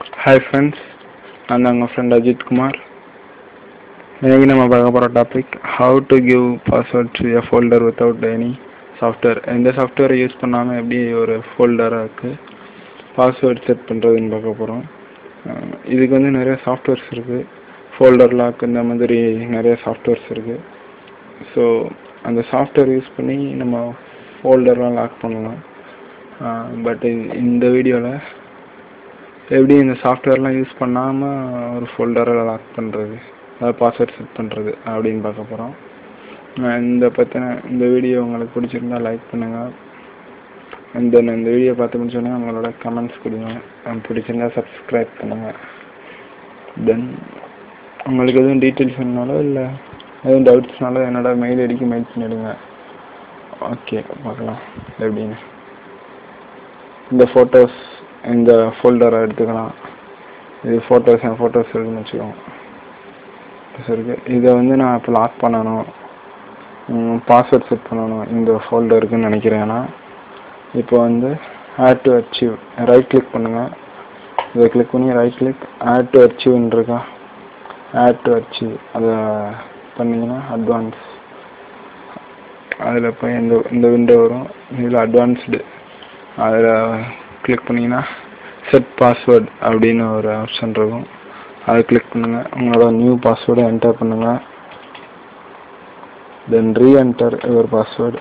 hi friends நான் தான் உங்கள் ஃப்ரெண்ட் அஜித் குமார் இன்னைக்கு நம்ம பார்க்க போகிற topic how to give password to a folder without any software எந்த சாஃப்ட்வேரை யூஸ் பண்ணாமல் எப்படி ஒரு ஃபோல்டராக பாஸ்வேர்ட் செட் பண்ணுறதுன்னு பார்க்க போகிறோம் இதுக்கு வந்து நிறைய சாஃப்ட்வேர்ஸ் இருக்குது ஃபோல்டர் லாக் இந்த மாதிரி நிறைய சாஃப்ட்வேர்ஸ் இருக்குது ஸோ அந்த சாஃப்ட்வேர் யூஸ் பண்ணி நம்ம ஃபோல்டர்லாம் லாக் பண்ணலாம் பட் இந்த வீடியோவில் எப்படி இந்த சாஃப்ட்வேர்லாம் யூஸ் பண்ணாமல் ஒரு ஃபோல்டரை லாக் பண்ணுறது அதாவது பாஸ்வேர்ட் செட் பண்ணுறது அப்படின்னு பார்க்க போகிறோம் இந்த பற்றின இந்த வீடியோ உங்களுக்கு பிடிச்சிருந்தா லைக் பண்ணுங்கள் அண்ட் தென் இந்த வீடியோ பார்த்து முடிச்சோடனே உங்களோட கமெண்ட்ஸ் கொடுங்க பிடிச்சிருந்தா சப்ஸ்கிரைப் பண்ணுங்கள் தென் உங்களுக்கு எதுவும் டீட்டெயில்ஸ் வேணுனாலும் இல்லை எதுவும் டவுட்ஸ்னாலும் என்னோட மெயில் ஐடிக்கு மெயில் பண்ணிவிடுங்க ஓகே பார்க்கலாம் எப்படின்னு இந்த ஃபோட்டோஸ் இந்த ஃபோல்டரை எடுத்துக்கலாம் இது ஃபோட்டோஸ் என் ஃபோட்டோஸ் இருக்குன்னு வச்சுக்கோங்க இருக்கு இதை வந்து நான் இப்போ லாக் பண்ணணும் பாஸ்வேர்ட் செட் பண்ணணும் இந்த ஃபோல்டருக்குன்னு நினைக்கிறேன்னா இப்போ வந்து add to archive right click பண்ணுங்கள் இதை கிளிக் பண்ணி ரைட் கிளிக் ஆட் டு அச்சீவ்னு இருக்கா ஆட் டு அச்சீவ் அதை பண்ணிங்கன்னா அட்வான்ஸ் அதில் போய் இந்த இந்த விண்டோ வரும் இதில் அட்வான்ஸ்டு அதில் கிளிக் பண்ணிங்கன்னா செட் பாஸ்வேர்ட் அப்படின்னு ஒரு ஆப்ஷன் இருக்கும் அதை கிளிக் பண்ணுங்கள் உங்களோட நியூ பாஸ்வேர்டை என்டர் பண்ணுங்கள் தென் ரீஎன்டர் யுவர் பாஸ்வேர்டு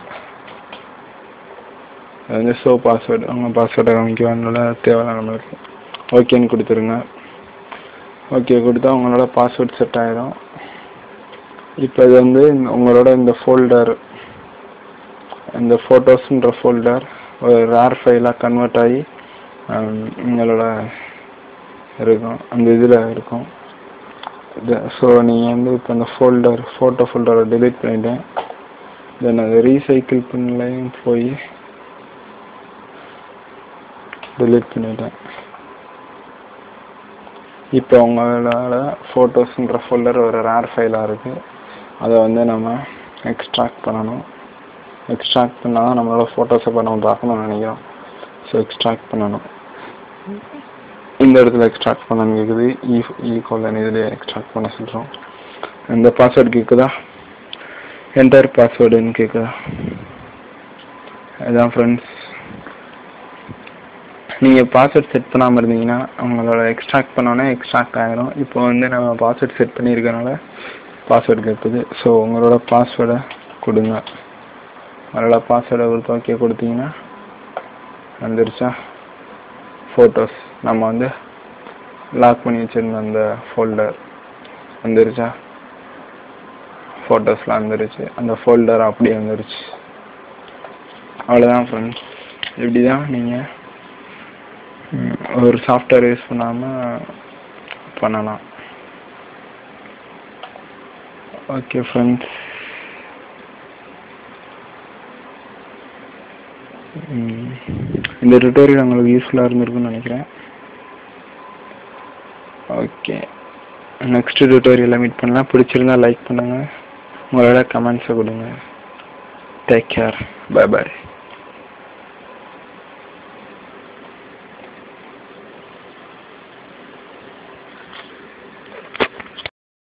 அது வந்து ஷோ பாஸ்வேர்டு உங்கள் பாஸ்வேர்டை காமிக்கணும்னால தேவையில்ல நம்மளுக்கு ஓகேன்னு கொடுத்துருங்க ஓகே கொடுத்தா உங்களோட பாஸ்வேர்ட் செட் ஆயிடும் இப்போ இது வந்து உங்களோட இந்த ஃபோல்டர் இந்த ஃபோட்டோஸ்ன்ற ஃபோல்டர் ஒரு ரேர் ஃபைலாக கன்வெர்ட் ஆகி உங்களோட இருக்கும் அந்த இதில் இருக்கும் ஸோ நீங்கள் வந்து இப்போ அந்த ஃபோல்டர் ஃபோட்டோ ஃபோல்டரை டெலீட் பண்ணிட்டேன் தென் அதை ரீசைக்கிள் பண்ணலையும் போய் டெலீட் பண்ணிட்டேன் இப்போ உங்களோட ஃபோட்டோஸுன்ற ஃபோல்டர் ஒரு ரேர் ஃபைலாக இருக்குது அதை வந்து நம்ம எக்ஸ்ட்ராக்ட் பண்ணணும் எக்ஸ்ட்ராக்ட் பண்ணால் தான் நம்மளோட ஃபோட்டோஸை இப்போ நம்ம பார்க்கணும்னு நினைக்கிறோம் ஸோ எக்ஸ்ட்ராக்ட் பண்ணணும் இந்த இடத்துல எக்ஸ்ட்ராக்ட் பண்ணணும் கேட்குது ஈ ஈக்குவலன் இதில் எக்ஸ்ட்ராக்ட் பண்ண சொல்கிறோம் இந்த பாஸ்வேர்டு கேட்குதா என்டர் பாஸ்வேர்டுன்னு கேட்குதா இதுதான் ஃப்ரெண்ட்ஸ் நீங்கள் பாஸ்வேர்ட் செட் பண்ணாமல் இருந்தீங்கன்னா உங்களோட எக்ஸ்ட்ராக்ட் பண்ணோன்னே எக்ஸ்ட்ராக்ட் ஆகிரும் இப்போ வந்து நம்ம பாஸ்வேர்ட் செட் பண்ணியிருக்கனால பாஸ்வேர்டு கேட்குது ஸோ உங்களோட பாஸ்வேர்டை கொடுங்க அதோட பாஸ்வேர்டை கொடுத்து ஓகே கொடுத்தீங்கன்னா வந்துருச்சா ஃபோட்டோஸ் நம்ம வந்து லாக் பண்ணி வச்சுருந்த அந்த ஃபோல்டர் வந்துருச்சா ஃபோட்டோஸ்லாம் வந்துருச்சு அந்த ஃபோல்டர் அப்படியே வந்துருச்சு அவ்வளோதான் ஃப்ரெண்ட்ஸ் இப்படி தான் நீங்கள் ஒரு சாஃப்ட்வேர் யூஸ் பண்ணாமல் பண்ணலாம் ஓகே ஃப்ரெண்ட்ஸ் இந்த டுட்டோரியல் உங்களுக்கு யூஸ்ஃபுல்லாக இருந்திருக்குன்னு நினைக்கிறேன் ஓகே நெக்ஸ்ட் டுட்டோரியலில் மீட் பண்ணலாம் பிடிச்சிருந்தா லைக் பண்ணுங்கள் உங்களோட கமெண்ட்ஸை கொடுங்க டேக் கேர் பை பாய்